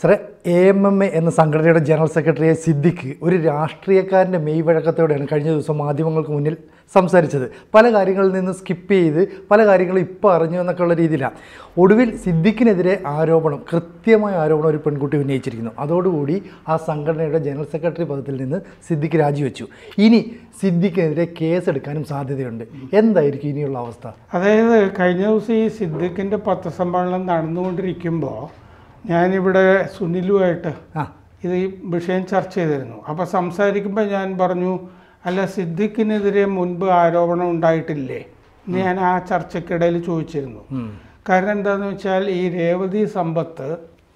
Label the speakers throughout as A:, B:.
A: സാറേ A M M A എന്ന സംഘടനയുടെ ജനറൽ സെക്രട്ടറിയായ സിദ്ദിഖ് ഒരു രാഷ്ട്രീയക്കാരൻ്റെ മെയ് വഴക്കത്തോടെയാണ് കഴിഞ്ഞ ദിവസം മാധ്യമങ്ങൾക്ക് മുന്നിൽ സംസാരിച്ചത് പല കാര്യങ്ങളിൽ നിന്ന് സ്കിപ്പ് ചെയ്ത് പല കാര്യങ്ങളും ഇപ്പോൾ അറിഞ്ഞു എന്നൊക്കെയുള്ള രീതിയിലാണ് ഒടുവിൽ സിദ്ദിഖിനെതിരെ ആരോപണം കൃത്യമായ ആരോപണം ഒരു പെൺകുട്ടി ഉന്നയിച്ചിരിക്കുന്നു അതോടുകൂടി ആ സംഘടനയുടെ ജനറൽ സെക്രട്ടറി പദത്തിൽ നിന്ന് സിദ്ദിഖ് രാജിവെച്ചു ഇനി സിദ്ദിഖിനെതിരെ കേസെടുക്കാനും സാധ്യതയുണ്ട് എന്തായിരിക്കും ഇനിയുള്ള അവസ്ഥ
B: അതായത് കഴിഞ്ഞ ദിവസം ഈ സിദ്ദിഖിൻ്റെ പത്രസമ്മേളനം നടന്നുകൊണ്ടിരിക്കുമ്പോൾ ഞാനിവിടെ സുനിലുമായിട്ട്
A: ആ
B: ഇത് ഈ വിഷയം ചർച്ച ചെയ്തിരുന്നു അപ്പോൾ സംസാരിക്കുമ്പോൾ ഞാൻ പറഞ്ഞു അല്ല സിദ്ദിഖിനെതിരെ മുൻപ് ആരോപണം ഉണ്ടായിട്ടില്ലേ എന്ന് ഞാൻ ആ ചർച്ചയ്ക്കിടയിൽ ചോദിച്ചിരുന്നു
A: ഉം.
B: കാരണം എന്താണെന്ന് വെച്ചാൽ ഈ രേവതി സമ്പത്ത്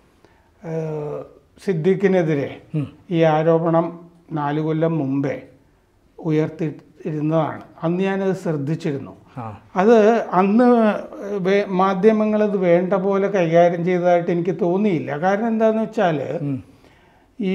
B: ഏഹ്, സിദ്ദിഖിനെതിരെ ഈ ആരോപണം നാല് കൊല്ലം മുമ്പേ ഉയർത്തിയിരുന്നതാണ് അന്ന് ഞാനത് ശ്രദ്ധിച്ചിരുന്നു
A: ആ
B: അത് അന്ന് വേ- മാധ്യമങ്ങളത് വേണ്ട പോലെ കൈകാര്യം ചെയ്തതായിട്ട് എനിക്ക് തോന്നിയില്ല കാരണം എന്താണെന്ന് വെച്ചാൽ ഈ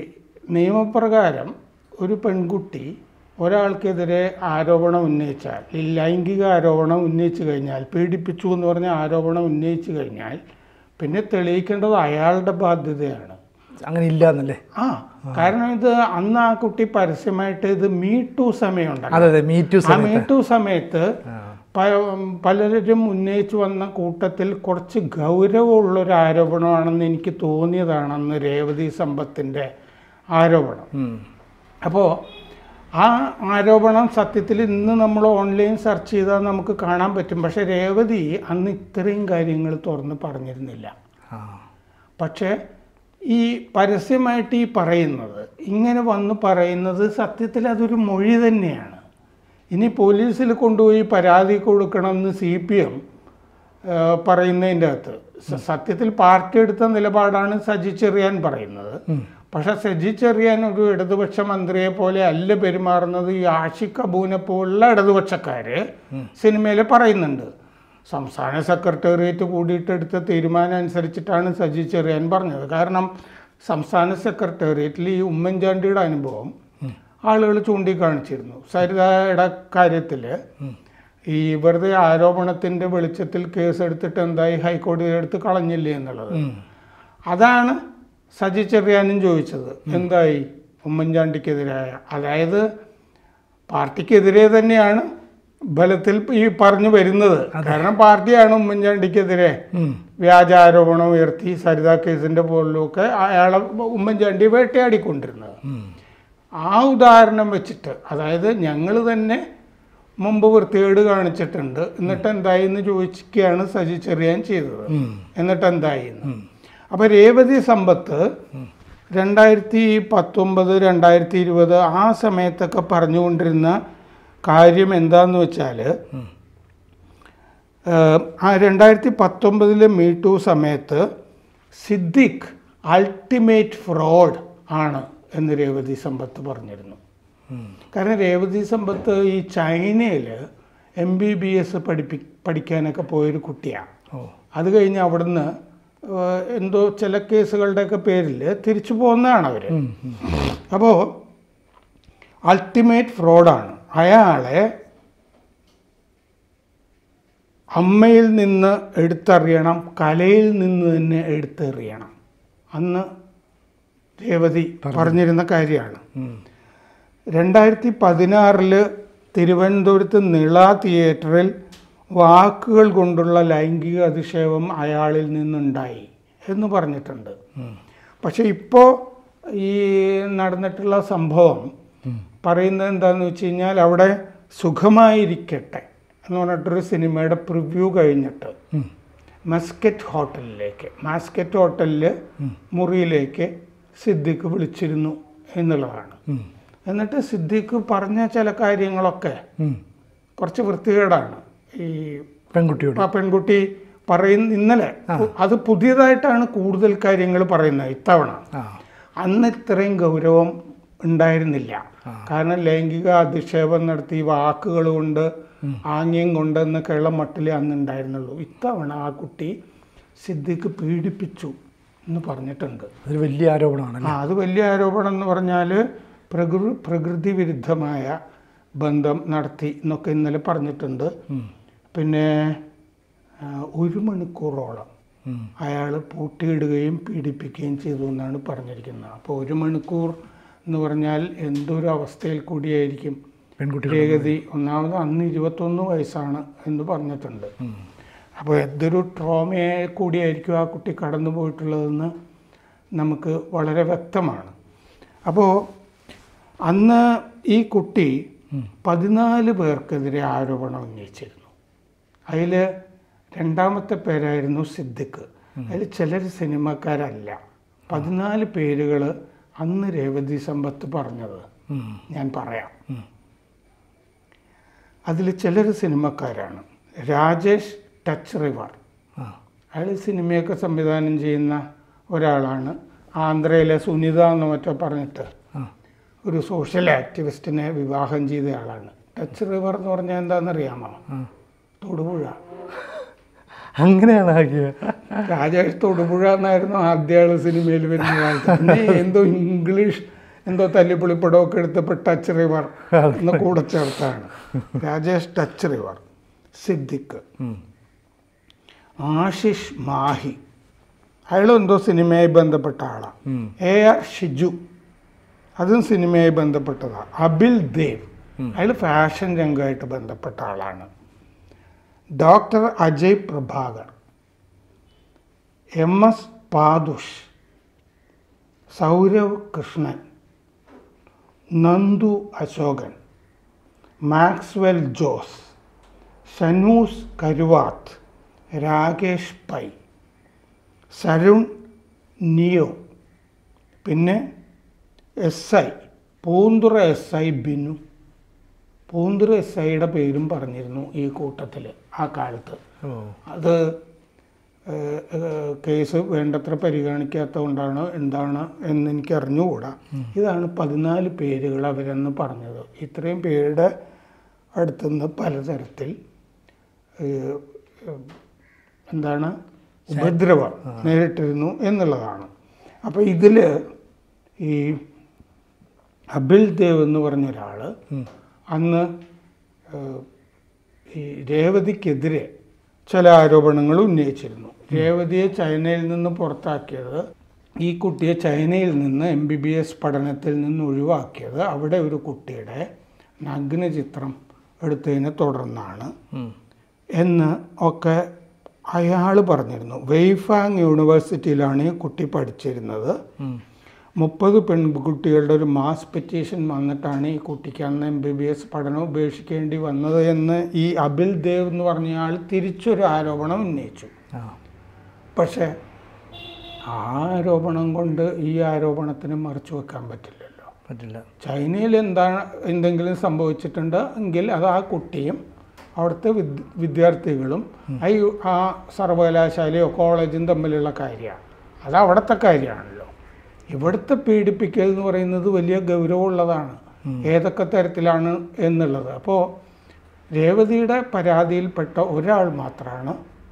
B: നിയമപ്രകാരം ഒരു പെൺകുട്ടി ഒരാൾക്കെതിരെ ആരോപണം ഉന്നയിച്ചാൽ ഈ ലൈംഗിക ആരോപണം ഉന്നയിച്ചു കഴിഞ്ഞാൽ പീഡിപ്പിച്ചു എന്ന് പറഞ്ഞ ആരോപണം ഉന്നയിച്ചു കഴിഞ്ഞാൽ പിന്നെ തെളിയിക്കേണ്ടത് അയാളുടെ ബാധ്യതയാണ്
A: അങ്ങനെ ഇല്ല എന്നല്ലേ
B: ആ കാരണം ഇത് അന്ന് ആ കുട്ടി പരസ്യമായിട്ട് ഇത് മീ ടു സമയം
A: അതെ അതെ മീ ടു
B: ആ മീട്ടു സമയത്ത് പ- പലരും ഉന്നയിച്ചു വന്ന കൂട്ടത്തിൽ കുറച്ച് ഗൗരവമുള്ള ഒരു ആരോപണമാണെന്ന് എനിക്ക് തോന്നിയതാണ് അന്ന് രേവതി സമ്പത്തിൻ്റെ ആരോപണം അപ്പോൾ ആ ആരോപണം സത്യത്തിൽ ഇന്ന് നമ്മൾ ഓൺലൈൻ സെർച്ച് ചെയ്താൽ നമുക്ക് കാണാൻ പറ്റും പക്ഷേ രേവതി അന്ന് ഇത്രയും കാര്യങ്ങൾ തുറന്ന് പറഞ്ഞിരുന്നില്ല
A: ആ
B: പക്ഷേ ഈ പരസ്യമായിട്ട് ഈ പറയുന്നത് ഇങ്ങനെ വന്ന് പറയുന്നത് സത്യത്തിൽ അതൊരു മൊഴി തന്നെയാണ് ഇനി പോലീസിൽ കൊണ്ടുപോയി പരാതി കൊടുക്കണമെന്ന് സി പി എം പറയുന്നതിൻ്റെ അകത്ത് സ- സത്യത്തിൽ പാർട്ടി എടുത്ത നിലപാടാണ് സജി ചെറിയാൻ പറയുന്നത് പക്ഷെ സജി ചെറിയാൻ ഒരു ഇടതുപക്ഷ മന്ത്രിയെ പോലെ അല്ല പെരുമാറുന്നത് ഈ ആഷിഖ് അബൂനെ പോലുള്ള ഇടതുപക്ഷക്കാർ സിനിമയിൽ പറയുന്നുണ്ട് സംസ്ഥാന സെക്രട്ടേറിയറ്റ് കൂടിയിട്ട് എടുത്ത തീരുമാനം അനുസരിച്ചിട്ടാണ് സജി ചെറിയാൻ പറഞ്ഞത് കാരണം സംസ്ഥാന സെക്രട്ടേറിയറ്റിൽ ഈ ഉമ്മൻചാണ്ടിയുടെ അനുഭവം ആളുകൾ ചൂണ്ടിക്കാണിച്ചിരുന്നു സരിതയുടെ കാര്യത്തിൽ ഈ വെറുതെ ആരോപണത്തിൻ്റെ വെളിച്ചത്തിൽ കേസെടുത്തിട്ട് എന്തായി ഹൈക്കോടതിയുടെ അടുത്ത് കളഞ്ഞില്ലേ എന്നുള്ളത് അതാണ് സജി ചെറിയാനും ചോദിച്ചത് എന്തായി ഉമ്മൻചാണ്ടിക്കെതിരായ അതായത് പാർട്ടിക്കെതിരെ തന്നെയാണ് ബലത്തിൽ ഈ പറഞ്ഞു വരുന്നത് കാരണം പാർട്ടിയാണ് ഉമ്മൻചാണ്ടിക്കെതിരെ വ്യാജ ആരോപണം ഉയർത്തി സരിത കേസിന്റെ പോലുമൊക്കെ അയാളെ ഉമ്മൻചാണ്ടി വേട്ടയാടിക്കൊണ്ടിരുന്നത് ആ ഉദാഹരണം വെച്ചിട്ട് അതായത് ഞങ്ങൾ തന്നെ മുമ്പ് വൃത്തികേട് കാണിച്ചിട്ടുണ്ട് എന്നിട്ട് എന്തായി എന്ന് ചോദിക്കുകയാണ് സജി ചെറിയാൻ ചെയ്തത് എന്നിട്ട് എന്തായി എന്ന് അപ്പൊ രേവതി സമ്പത്ത് രണ്ടായിരത്തി പത്തൊമ്പത് രണ്ടായിരത്തി ഇരുപത് ആ സമയത്തൊക്കെ പറഞ്ഞുകൊണ്ടിരുന്ന കാര്യം എന്താന്ന് വെച്ചാൽ ആ രണ്ടായിരത്തി പത്തൊമ്പതിലെ മീറ്റു സമയത്ത് സിദ്ദിഖ് അൾട്ടിമേറ്റ് ഫ്രോഡ് ആണ് എന്ന് രേവതി സമ്പത്ത് പറഞ്ഞിരുന്നു കാരണം രേവതി സമ്പത്ത് ഈ ചൈനയിൽ എം ബി ബി എസ് പഠിപ്പി പഠിക്കാനൊക്കെ പോയൊരു കുട്ടിയാണ്
A: ഓ
B: അത് കഴിഞ്ഞ് അവിടുന്ന് ഏഹ്, എന്തോ ചില കേസുകളുടെയൊക്കെ പേരിൽ തിരിച്ചു പോകുന്നതാണ് അവർ അപ്പോൾ അൾട്ടിമേറ്റ് ഫ്രോഡാണ് അയാളെ അമ്മയിൽ നിന്ന് എടുത്തറിയണം കലയിൽ നിന്ന് തന്നെ എടുത്തെറിയണം അന്ന് രേവതി പറഞ്ഞിരുന്ന കാര്യമാണ് രണ്ടായിരത്തി പതിനാറില് തിരുവനന്തപുരത്ത് നിള തിയേറ്ററിൽ വാക്കുകൾ കൊണ്ടുള്ള ലൈംഗിക അധിക്ഷേപം അയാളിൽ നിന്നുണ്ടായി എന്ന് പറഞ്ഞിട്ടുണ്ട് പക്ഷെ ഇപ്പോൾ ഈ നടന്നിട്ടുള്ള സംഭവം പറയുന്നത് എന്താണെന്ന് വെച്ച് കഴിഞ്ഞാൽ അവിടെ സുഖമായിരിക്കട്ടെ എന്ന് പറഞ്ഞിട്ടൊരു സിനിമയുടെ പ്രിവ്യൂ കഴിഞ്ഞിട്ട് മസ്കറ്റ് ഹോട്ടലിലേക്ക് മാസ്കറ്റ് ഹോട്ടലിൽ മുറിയിലേക്ക് സിദ്ദിഖ് വിളിച്ചിരുന്നു എന്നുള്ളതാണ് എന്നിട്ട് സിദ്ദിഖ് പറഞ്ഞ ചില കാര്യങ്ങളൊക്കെ കുറച്ച് വൃത്തികേടാണ് ഈ
A: പെൺകുട്ടിയോട്
B: ആ പെൺകുട്ടി പറയുന്ന ഇന്നലെ അത് പുതിയതായിട്ടാണ് കൂടുതൽ കാര്യങ്ങൾ പറയുന്നത് ഇത്തവണ
A: ആ
B: അന്ന് ഇത്രയും ഗൗരവം ഉണ്ടായിരുന്നില്ല കാരണം ലൈംഗിക അധിക്ഷേപം നടത്തി വാക്കുകൾ കൊണ്ട് ആംഗ്യം കൊണ്ട് എന്നൊക്കെയുള്ള മട്ടിലേ അന്ന് ഉണ്ടായിരുന്നുള്ളൂ ഇത്തവണ ആ കുട്ടി സിദ്ദിഖ് പീഡിപ്പിച്ചു എന്ന് പറഞ്ഞിട്ടുണ്ട്
A: അതൊരു വലിയ ആരോപണമാണ്
B: ആ അത് വലിയ ആരോപണം എന്ന് പറഞ്ഞാൽ പ്രകൃ പ്രകൃതി വിരുദ്ധമായ ബന്ധം നടത്തി എന്നൊക്കെ ഇന്നലെ പറഞ്ഞിട്ടുണ്ട് പിന്നെ ആ, ഒരു മണിക്കൂറോളം അയാൾ പൂട്ടിയിടുകയും പീഡിപ്പിക്കുകയും ചെയ്തു എന്നാണ് പറഞ്ഞിരിക്കുന്നത് അപ്പോൾ ഒരു മണിക്കൂർ എന്ന് പറഞ്ഞാൽ എന്തൊരു അവസ്ഥയിൽ കൂടിയായിരിക്കും
A: പെൺകുട്ടികൾ
B: രേഖതി ഒന്നാമത് അന്ന് ഇരുപത്തൊന്ന് വയസ്സാണ് എന്ന് പറഞ്ഞിട്ടുണ്ട് അപ്പോൾ എന്തൊരു ട്രോമയെ കൂടിയായിരിക്കും ആ കുട്ടി കടന്നു പോയിട്ടുള്ളതെന്ന് നമുക്ക് വളരെ വ്യക്തമാണ് അപ്പോൾ അന്ന് ഈ കുട്ടി പതിനാല് പേർക്കെതിരെ ആരോപണം ഉന്നയിച്ചിരുന്നു അതിൽ രണ്ടാമത്തെ പേരായിരുന്നു സിദ്ദിഖ് അതിൽ ചിലർ സിനിമക്കാരല്ല പതിനാല് പേരുകൾ അന്ന് രേവതി സമ്പത്ത് പറഞ്ഞത്
A: ഉം.
B: ഞാൻ പറയാം അതിൽ ചിലർ സിനിമക്കാരാണ് രാജേഷ് ടച്ച് റിവർ
A: ആ
B: അയാൾ സിനിമയൊക്കെ സംവിധാനം ചെയ്യുന്ന ഒരാളാണ് ആന്ധ്രയിലെ സുനിത എന്ന് മറ്റോ പറഞ്ഞിട്ട്
A: ആ
B: ഒരു സോഷ്യൽ ആക്ടിവിസ്റ്റിനെ വിവാഹം ചെയ്ത ആളാണ് ടച്ച് റിവർ എന്ന് പറഞ്ഞാൽ എന്താണെന്നറിയാമോ
A: ആ.
B: തൊടുപുഴ
A: അങ്ങനെയാണ് ആക്കിയത്
B: രാജേഷ് തൊടുപുഴ എന്നായിരുന്നു ആദ്യ ആള് സിനിമയിൽ വരുന്ന കാലത്ത് പിന്നെ എന്തോ ഇംഗ്ലീഷ് എന്തോ തല്ലിപ്പൊളിപ്പടമൊക്കെ എടുത്തപ്പോൾ ടച്ച് റിവർ എന്ന് കൂടെ ചേർത്താണ് രാജേഷ് ടച്ച് റിവർ സിദ്ദിഖ്
A: ഉം.
B: ആശിഷ് മാഹി അയാളും എന്തോ സിനിമയായി ബന്ധപ്പെട്ട ആളാണ്
A: ഉം.
B: എ ആർ ഷിജു അതും സിനിമയായി ബന്ധപ്പെട്ടതാണ് അബിൽ ദേവ് അയാൾ ഫാഷൻ രംഗമായിട്ട് ബന്ധപ്പെട്ട ആളാണ് doctor Ajay Prabhakar M S Padush Saurav Krishnan Nandu Ashokan Maxwell Jose Sanoos Karuvath Rakesh Pai Sarun Neo പിന്നെ S I Poonthura S I Binu Poonthura S ഐയുടെ പേരും പറഞ്ഞിരുന്നു ഈ കൂട്ടത്തിൽ ആ കാലത്ത്
A: ഓ
B: അത് ഏഹ്, ഏഹ്, കേസ് വേണ്ടത്ര പരിഗണിക്കാത്തത് കൊണ്ടാണ് എന്താണ് എന്ന് എനിക്ക് അറിഞ്ഞുകൂടാ ഇതാണ് പതിനാല് പേരുകൾ അവരെന്ന് പറഞ്ഞത് ഇത്രയും പേരുടെ അടുത്തുനിന്ന് പലതരത്തിൽ ഏഹ്, ഏഹ്, എന്താണ് ഉപദ്രവം നേരിട്ടിരുന്നു എന്നുള്ളതാണ് അപ്പോൾ ഇതിൽ ഈ അബിൽ ദേവ് എന്ന് പറഞ്ഞ ഒരാൾ അന്ന് ഏഹ്, ഈ രേവതിക്കെതിരെ ചില ആരോപണങ്ങൾ ഉന്നയിച്ചിരുന്നു രേവതിയെ ചൈനയിൽ നിന്ന് പുറത്താക്കിയത് ഈ കുട്ടിയെ ചൈനയിൽ നിന്ന് എം ബി ബി എസ് പഠനത്തിൽ നിന്ന് ഒഴിവാക്കിയത് അവിടെ ഒരു കുട്ടിയുടെ നഗ്ന ചിത്രം എടുത്തതിനെ തുടർന്നാണ്
A: ഉം.
B: എന്ന് ഒക്കെ അയാൾ പറഞ്ഞിരുന്നു വെയ്ഫാങ് യൂണിവേഴ്സിറ്റിയിലാണ് ഈ കുട്ടി പഠിച്ചിരുന്നത്
A: ഉം.
B: മുപ്പത് പെൺകുട്ടികളുടെ ഒരു മാസ് പെറ്റീഷൻ വന്നിട്ടാണ് ഈ കുട്ടിക്ക് അന്ന് എം ബി ബി എസ് പഠനം ഉപേക്ഷിക്കേണ്ടി വന്നത് എന്ന് ഈ അബിൽ ദേവ് എന്ന് പറഞ്ഞ ആൾ തിരിച്ചൊരു ആരോപണം ഉന്നയിച്ചു
A: ആ
B: പക്ഷേ ആ ആരോപണം കൊണ്ട് ഈ ആരോപണത്തിന് മറച്ചു വെക്കാൻ പറ്റില്ലല്ലോ
A: പറ്റില്ല
B: ചൈനയിൽ എന്താണ് എന്തെങ്കിലും സംഭവിച്ചിട്ടുണ്ട് എങ്കിൽ അത് ആ കുട്ടിയും അവിടുത്തെ വിദ് വിദ്യാർത്ഥികളും ആ യു- ആ സർവകലാശാലയോ കോളേജും തമ്മിലുള്ള കാര്യമാണ് അത് അവിടുത്തെ കാര്യമാണല്ലോ ഇവിടുത്തെ പീഡിപ്പിക്കൽ എന്ന് പറയുന്നത് വലിയ ഗൗരവമുള്ളതാണ് ഏതൊക്കെ തരത്തിലാണ് എന്നുള്ളത് അപ്പോൾ രേവതിയുടെ പരാതിയിൽപ്പെട്ട ഒരാൾ മാത്രമാണ്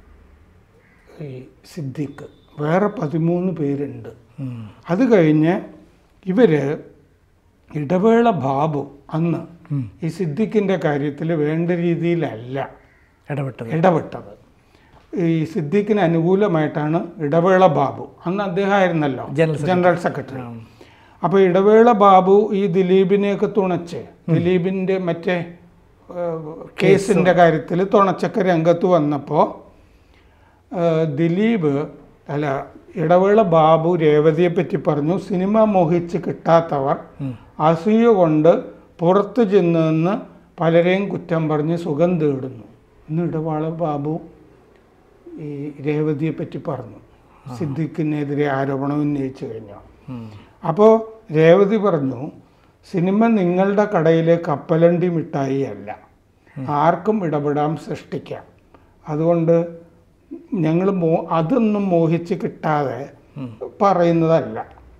B: ഈ സിദ്ദിഖ് വേറെ പതിമൂന്ന് പേരുണ്ട്
A: ഉം.
B: അത് കഴിഞ്ഞ് ഇവര് ഇടവേള ബാബു അന്ന്
A: ഉം.
B: ഈ സിദ്ദിഖിൻ്റെ കാര്യത്തിൽ വേണ്ട രീതിയിലല്ല
A: ഇടപെട്ടത്
B: ഇടപെട്ടത് ഈ സിദ്ദിഖിന് അനുകൂലമായിട്ടാണ് ഇടവേള ബാബു അന്ന് അദ്ദേഹമായിരുന്നല്ലോ
A: ജനറൽ സെക്രട്ടറി.
B: ജനറൽ സെക്രട്ടറി അപ്പോൾ ഇടവേള ബാബു ഈ ദിലീപിനെയൊക്കെ തുണച്ച് ദിലീപിൻ്റെ മറ്റേ ഏഹ്, കേസിൻ്റെ കാര്യത്തിൽ തുണച്ചൊക്കെ രംഗത്ത് വന്നപ്പോൾ ദിലീപ് അല്ല ഇടവേള ബാബു രേവതിയെ പറ്റി പറഞ്ഞു സിനിമ മോഹിച്ച് കിട്ടാത്തവർ അസൂയ കൊണ്ട് പുറത്തു ചെന്ന് നിന്ന് പലരെയും കുറ്റം പറഞ്ഞ് സുഖം തേടുന്നു ഇന്ന് ഇടവേള ബാബു ഈ രേവതിയെ പറ്റി പറഞ്ഞു സിദ്ദിഖിനെതിരെ ആരോപണം ഉന്നയിച്ചു കഴിഞ്ഞു
A: ഉം.
B: അപ്പോൾ രേവതി പറഞ്ഞു സിനിമ നിങ്ങളുടെ കടയിലെ കപ്പലണ്ടി മിഠായി അല്ല ആർക്കും ഇടപെടാം സൃഷ്ടിക്കാം അതുകൊണ്ട് ഞങ്ങൾ മോ അതൊന്നും മോഹിച്ച് കിട്ടാതെ പറയുന്നതല്ല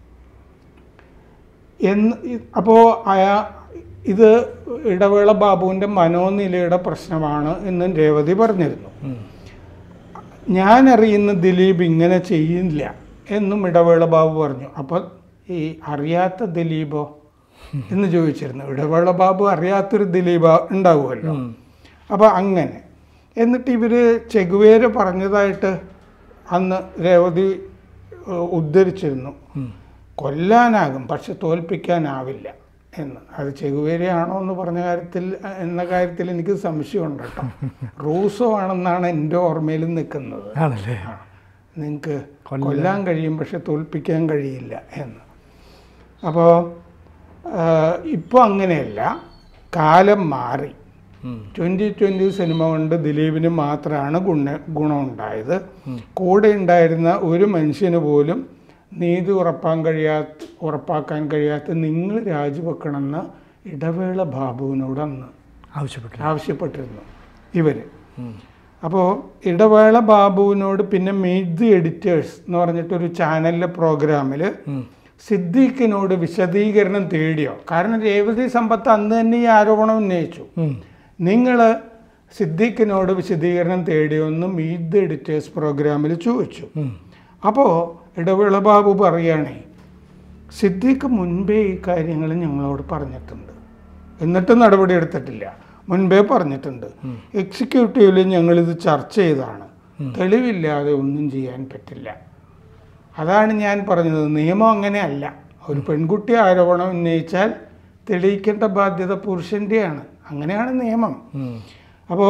B: എന്ന് അപ്പോൾ അയാ ഇത് ഇടവേള ബാബുവിൻ്റെ മനോനിലയുടെ പ്രശ്നമാണ് എന്നും രേവതി പറഞ്ഞിരുന്നു
A: ഉം.
B: ഞാൻ അറിയുന്ന ദിലീപ് ഇങ്ങനെ ചെയ്യില്ല എന്നും ഇടവേള ബാബു പറഞ്ഞു അപ്പം ഈ അറിയാത്ത ദിലീപോ എന്ന് ചോദിച്ചിരുന്നു ഇടവേള ബാബു അറിയാത്തൊരു ദിലീപ ഉണ്ടാവുമല്ലോ
A: ഉം.
B: അപ്പോൾ അങ്ങനെ എന്നിട്ട് ഇവർ ചെകുവേര് പറഞ്ഞതായിട്ട് അന്ന് രേവതി ഏഹ്, ഉദ്ധരിച്ചിരുന്നു കൊല്ലാനാകും പക്ഷെ തോൽപ്പിക്കാനാവില്ല എന്ന് അത് ചെകുവേരയാണോ എന്ന് പറഞ്ഞ കാര്യത്തിൽ എന്ന കാര്യത്തിൽ എനിക്ക് സംശയമുണ്ട് കേട്ടോ റൂസോ ആണെന്നാണ് എൻ്റെ ഓർമ്മയിൽ നിൽക്കുന്നത്
A: ആണല്ലേ
B: നിങ്ങൾക്ക് കൊല്ലാൻ കഴിയും പക്ഷെ തോൽപ്പിക്കാൻ കഴിയില്ല എന്ന് അപ്പോൾ ഇപ്പോൾ അങ്ങനെയല്ല കാലം മാറി
A: ഉം.
B: ട്വൻ്റി ട്വൻ്റി സിനിമ കൊണ്ട് ദിലീപിന് മാത്രമാണ് ഗുണ ഗുണമുണ്ടായത് കൂടെ ഉണ്ടായിരുന്ന ഒരു മനുഷ്യന് പോലും നീതി ഉറപ്പാൻ കഴിയാത്ത ഉറപ്പാക്കാൻ കഴിയാത്ത നിങ്ങൾ രാജിവെക്കണമെന്ന് ഇടവേള ബാബുവിനോട് അന്ന്
A: ആവശ്യപ്പെട്ടു
B: ആവശ്യപ്പെട്ടിരുന്നു ഇവർ അപ്പോൾ ഇടവേള ബാബുവിനോട് പിന്നെ മീറ്റ് ദി എഡിറ്റേഴ്സ് എന്ന് പറഞ്ഞിട്ടൊരു ചാനലിലെ പ്രോഗ്രാമിൽ സിദ്ദീഖിനോട് വിശദീകരണം തേടിയോ കാരണം രേവതി സമ്പത്ത് അന്ന് തന്നെ ഈ ആരോപണം ഉന്നയിച്ചു നിങ്ങൾ സിദ്ദീഖിനോട് വിശദീകരണം തേടിയോന്ന് മീറ്റ് ദി എഡിറ്റേഴ്സ് പ്രോഗ്രാമിൽ ചോദിച്ചു അപ്പോൾ ഇടവേള ബാബു പറയുകയാണേ സിദ്ദീഖ് മുൻപേ ഈ കാര്യങ്ങൾ ഞങ്ങളോട് പറഞ്ഞിട്ടുണ്ട് എന്നിട്ട് നടപടി എടുത്തിട്ടില്ല മുൻപേ പറഞ്ഞിട്ടുണ്ട് എക്സിക്യൂട്ടീവിൽ ഞങ്ങളിത് ചർച്ച ചെയ്താണ് തെളിവില്ലാതെ ഒന്നും ചെയ്യാൻ പറ്റില്ല അതാണ് ഞാൻ പറഞ്ഞത് നിയമം അങ്ങനെയല്ല ഒരു പെൺകുട്ടി ആരോപണം ഉന്നയിച്ചാൽ തെളിയിക്കേണ്ട ബാധ്യത പുരുഷൻ്റെയാണ് അങ്ങനെയാണ് നിയമം അപ്പോൾ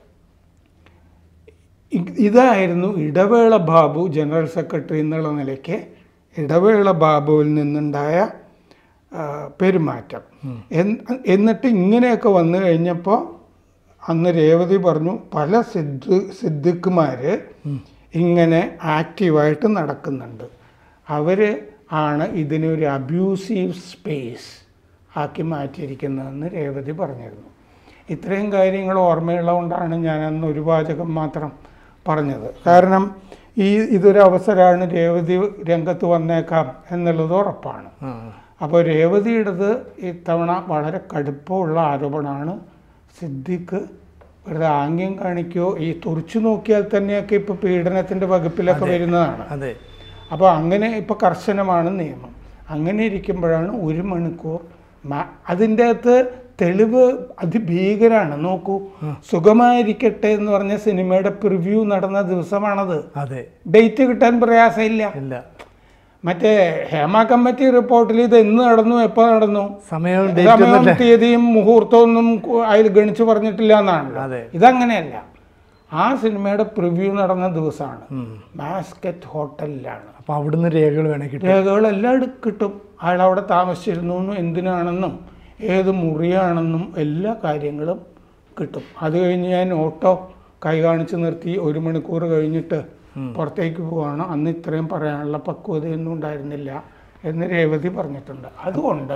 B: ഇ- ഇതായിരുന്നു ഇടവേള ബാബു ജനറൽ സെക്രട്ടറി എന്നുള്ള നിലയ്ക്ക് ഇടവേള ബാബുവിൽ നിന്നുണ്ടായ ആ, പെരുമാറ്റം എന്ന് എന്നിട്ട് ഇങ്ങനെയൊക്കെ വന്നു കഴിഞ്ഞപ്പോൾ അന്ന് രേവതി പറഞ്ഞു പല സിദ്ധ് സിദ്ദിഖുമാർ ഇങ്ങനെ ആക്റ്റീവായിട്ട് നടക്കുന്നുണ്ട് അവർ ആണ് ഇതിനൊരു അബ്യൂസീവ് സ്പേസ് ആക്കി മാറ്റിയിരിക്കുന്നതെന്ന് രേവതി പറഞ്ഞിരുന്നു ഇത്രയും കാര്യങ്ങൾ ഓർമ്മയുള്ളതുകൊണ്ടാണ് ഞാൻ അന്ന് ഒരു വാചകം മാത്രം പറഞ്ഞത് കാരണം ഈ ഇതൊരു അവസരമാണ് രേവതി രംഗത്ത് വന്നേക്കാം എന്നുള്ളത് ഉറപ്പാണ് അപ്പോൾ രേവതിയുടേത് ഇത്തവണ വളരെ കടുപ്പമുള്ള ആരോപണമാണ് സിദ്ദിഖ് വെറുതെ ആംഗ്യം കാണിക്കുകയോ ഈ തുറച്ചു നോക്കിയാൽ തന്നെയൊക്കെ ഇപ്പോൾ പീഡനത്തിൻ്റെ വകുപ്പിലൊക്കെ വരുന്നതാണ്
A: അതെ
B: അപ്പോൾ അങ്ങനെ ഇപ്പോൾ കർശനമാണ് നിയമം അങ്ങനെ ഇരിക്കുമ്പോഴാണ് ഒരു മണിക്കൂർ മ- അതിൻ്റെ അകത്ത് തെളിവ് അതിഭീകരാണ് നോക്കൂ സുഖമായിരിക്കട്ടെ എന്ന് പറഞ്ഞ സിനിമയുടെ പ്രിവ്യൂ നടന്ന ദിവസമാണത്
A: അതെ
B: ഡേറ്റ് കിട്ടാൻ പ്രയാസമില്ല
A: ഇല്ല
B: മറ്റേ ഹേമ കമ്മിറ്റി റിപ്പോർട്ടിൽ ഇത് എന്ന് നടന്നു എപ്പോൾ നടന്നു
A: സമയവും ഡേറ്റ്
B: സമയവും
A: ഒന്നല്ലേ
B: തീയതിയും മുഹൂർത്തവും ഒന്നും കു- അതിൽ ഗണിച്ചു പറഞ്ഞിട്ടില്ല എന്നാണ്
A: അതെ.
B: ഇതങ്ങനെയല്ല ആ സിനിമയുടെ പ്രിവ്യൂ നടന്ന ദിവസമാണ് മാസ്കറ്റ് ഹോട്ടലിലാണ്
A: അപ്പൊ അവിടുന്ന് രേഖകൾ വേണേ കിട്ടും
B: രേഖകളെല്ലാം എടു- കിട്ടും അയാൾ അവിടെ താമസിച്ചിരുന്നു എന്നും എന്തിനാണെന്നും ഏത് മുറിയാണെന്നും എല്ലാ കാര്യങ്ങളും കിട്ടും അത് കഴിഞ്ഞ് ഞാൻ ഓട്ടോ കൈ കാണിച്ച് നിർത്തി ഒരു മണിക്കൂർ കഴിഞ്ഞിട്ട് പുറത്തേക്ക് പോവാണ് അന്ന് ഇത്രയും പറയാനുള്ള പക്വതയൊന്നും ഉണ്ടായിരുന്നില്ല എന്ന് രേവതി പറഞ്ഞിട്ടുണ്ട് അതുകൊണ്ട്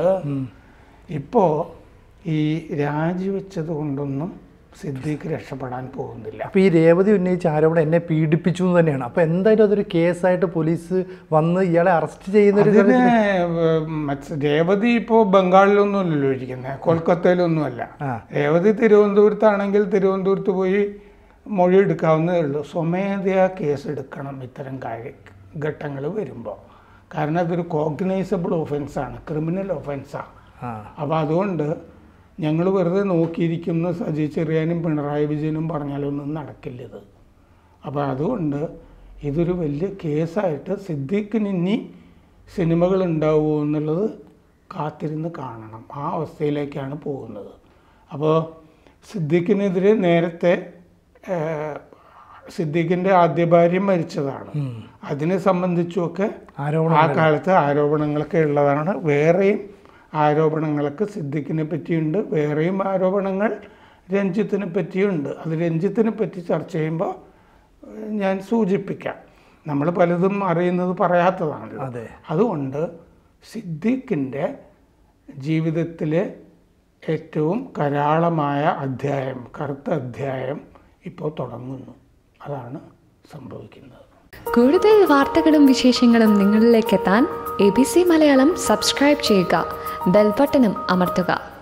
B: ഇപ്പോൾ ഈ രാജിവെച്ചത് കൊണ്ടൊന്നും സിദ്ദീഖ് രക്ഷപ്പെടാൻ പോകുന്നില്ല
A: അപ്പൊ ഈ രേവതി ഉന്നയിച്ച ആരോപണം എന്നെ പീഡിപ്പിച്ചു എന്ന് തന്നെയാണ് അപ്പൊ എന്തായാലും അതൊരു കേസായിട്ട് പോലീസ് വന്ന് ഇയാളെ അറസ്റ്റ് ചെയ്യുന്ന ഒരു
B: അതിന് മറ്റ് രേവതി ഇപ്പോൾ ബംഗാളിലൊന്നുമല്ലല്ലോ ഇരിക്കുന്നത് കൊൽക്കത്തയിലൊന്നുമല്ല
A: ആ.
B: രേവതി തിരുവനന്തപുരത്താണെങ്കിൽ തിരുവനന്തപുരത്ത് പോയി മൊഴി എടുക്കാവുന്നതേ ഉള്ളൂ സ്വമേധയാ കേസ് എടുക്കണം ഇത്തരം കാര്യ ഘട്ടങ്ങൾ വരുമ്പോൾ കാരണം അതൊരു കോഗ്നൈസബിൾ ഒഫൻസാണ് ക്രിമിനൽ ഒഫൻസാണ്
A: ആ
B: അപ്പോൾ അതുകൊണ്ട് ഞങ്ങൾ വെറുതെ നോക്കിയിരിക്കുന്ന സജി ചെറിയാനും പിണറായി വിജയനും പറഞ്ഞാലൊന്നും നടക്കില്ല ഇത് അപ്പോൾ അതുകൊണ്ട് ഇതൊരു വലിയ കേസായിട്ട് സിദ്ദീഖിന് ഇനി സിനിമകൾ ഉണ്ടാവുമോ എന്നുള്ളത് കാത്തിരുന്ന് കാണണം ആ അവസ്ഥയിലേക്കാണ് പോകുന്നത് അപ്പോൾ സിദ്ദീഖിനെതിരെ നേരത്തെ ഏഹ്, സിദ്ദീഖിൻ്റെ ആദ്യ ഭാര്യ മരിച്ചതാണ് അതിനെ സംബന്ധിച്ചുമൊക്കെ
A: ആരോപണം
B: ആ കാലത്ത് ആരോപണങ്ങളൊക്കെ ഉള്ളതാണ് വേറെയും ആരോപണങ്ങളൊക്കെ സിദ്ദിഖിനെ പറ്റിയുണ്ട് വേറെയും ആരോപണങ്ങൾ രഞ്ജിത്തിനെ പറ്റിയുണ്ട് അത് രഞ്ജിത്തിനെ പറ്റി ചർച്ച ചെയ്യുമ്പോൾ ഏഹ്, ഞാൻ സൂചിപ്പിക്കാം നമ്മൾ പലതും അറിയുന്നത് പറയാത്തതാണല്ലോ
A: അതെ
B: അതുകൊണ്ട് സിദ്ദീഖിൻ്റെ ജീവിതത്തിലെ ഏറ്റവും കരാളമായ അധ്യായം കറുത്ത അധ്യായം ഇപ്പോൾ തുടങ്ങുന്നു അതാണ് സംഭവിക്കുന്നത്
C: കൂടുതൽ വാർത്തകളും വിശേഷങ്ങളും നിങ്ങളിലേക്ക് എത്താൻ A B C Malayalam subscribe ചെയ്യുക ബെൽബട്ടനും അമർത്തുക